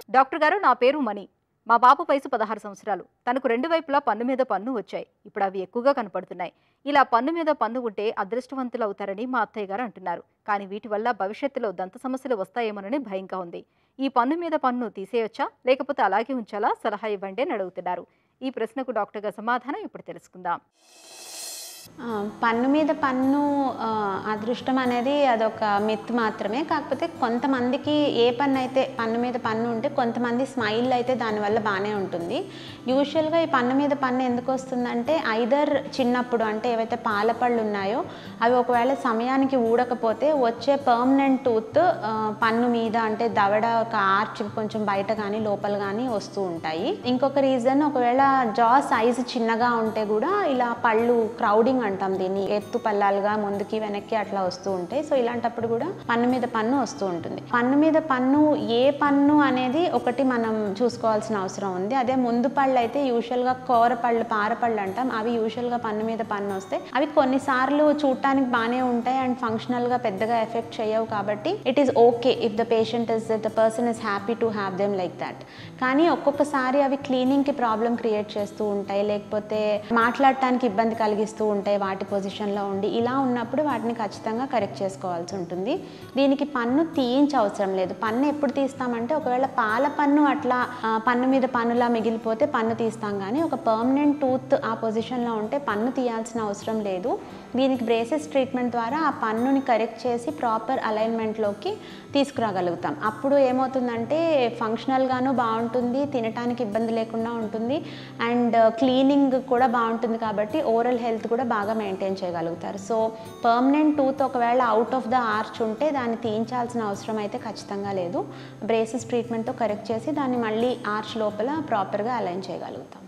doctor గారు నా పేరు మణి మా బాబు వయసు పదహారు సంవత్సరాలు తనకు రెండు వైపులా పన్ను మీద పన్ను వచ్చాయి ఇప్పుడు అవి ఎక్కువగా కనపడుతున్నాయి ఇలా పన్ను మీద పన్ను ఉంటే అదృష్టవంతులు అవుతారని మా అత్తయ్య గారు అంటున్నారు కానీ వీటి వల్ల భవిష్యత్తులో దంత సమస్యలు వస్తాయేమోనని భయంగా ఉంది ఈ పన్ను మీద పన్ను తీసేయొచ్చా లేకపోతే అలాగే ఉంచాలా సలహా ఇవ్వండి అని అడుగుతున్నారు ఈ ప్రశ్నకు డాక్టర్ గారి సమాధానం ఇప్పుడు తెలుసుకుందాం ఆ, పన్ను మీద పన్ను ఆ, అదృష్టం అనేది అదొక మిత్ మాత్రమే కాకపోతే కొంతమందికి ఏ పన్ను అయితే పన్ను మీద పన్ను ఉంటే కొంతమంది స్మైల్ అయితే దానివల్ల బాగానే ఉంటుంది యూజువల్గా ఈ పన్ను మీద పన్ను ఎందుకు వస్తుందంటే ఐదర్ చిన్నప్పుడు అంటే ఏవైతే పాల పళ్ళు ఉన్నాయో అవి ఒకవేళ సమయానికి ఊడకపోతే వచ్చే పర్మనెంట్ టూత్ పన్ను మీద అంటే దవడ ఒక ఆర్చ్ కొంచెం బయట కానీ లోపల కానీ వస్తూ ఉంటాయి ఇంకొక రీజన్ ఒకవేళ జా సైజు చిన్నగా ఉంటే కూడా ఇలా పళ్ళు క్రౌడింగ్ అంటాం దీన్ని ఎత్తు పల్లాలుగా ముందుకి వెనక్కి అట్లా వస్తూ ఉంటాయి సో ఇలాంటప్పుడు కూడా పన్ను మీద పన్ను వస్తూ ఉంటుంది పన్ను మీద పన్ను ఏ పన్ను అనేది ఒకటి మనం చూసుకోవాల్సిన అవసరం ఉంది అదే ముందు పళ్ళు అయితే యూజువల్గా కూర పళ్ళు పార పళ్ళు అంటాం అవి యూజువల్గా పన్ను మీద పన్ను వస్తాయి అవి కొన్నిసార్లు చూడటానికి బాగానే ఉంటాయి అండ్ ఫంక్షనల్గా పెద్దగా ఎఫెక్ట్ చేయవు కాబట్టి it is okay if the patient is the person is happy to have them like that కానీ ఒక్కొక్కసారి అవి క్లీనింగ్కి ప్రాబ్లం క్రియేట్ చేస్తూ ఉంటాయి లేకపోతే మాట్లాడటానికి ఇబ్బంది కలిగిస్తూ ఉంటాయి వాటి పొజిషన్లో ఉండి ఇలా ఉన్నప్పుడు వాటిని ఖచ్చితంగా కరెక్ట్ చేసుకోవాల్సి ఉంటుంది దీనికి పన్ను తీయించ అవసరం లేదు పన్ను ఎప్పుడు తీస్తామంటే ఒకవేళ పాల పన్ను అట్లా ఆ, పన్ను మీద పన్నులా మిగిలిపోతే పన్ను తీస్తాం కానీ ఒక పర్మనెంట్ టూత్ ఆ పొజిషన్లో ఉంటే పన్ను తీయాల్సిన అవసరం లేదు దీనికి బ్రేసెస్ ట్రీట్మెంట్ ద్వారా ఆ పన్నుని కరెక్ట్ చేసి ప్రాపర్ అలైన్మెంట్లోకి తీసుకురాగలుగుతాం అప్పుడు ఏమవుతుందంటే ఫంక్షనల్గాను బాగుంటుంది తినటానికి ఇబ్బంది లేకుండా ఉంటుంది అండ్ క్లీనింగ్ కూడా బాగుంటుంది కాబట్టి ఓరల్ హెల్త్ కూడా బాగా మెయింటైన్ చేయగలుగుతారు సో పర్మనెంట్ టూత్ ఒకవేళ అవుట్ ఆఫ్ ద ఆర్చ్ ఉంటే దాన్ని తీయించాల్సిన అవసరం అయితే ఖచ్చితంగా లేదు బ్రేసెస్ ట్రీట్మెంట్తో కరెక్ట్ చేసి దాన్ని మళ్ళీ ఆర్చ్ లోపల ప్రాపర్గా అలైన్ చేయగలుగుతాం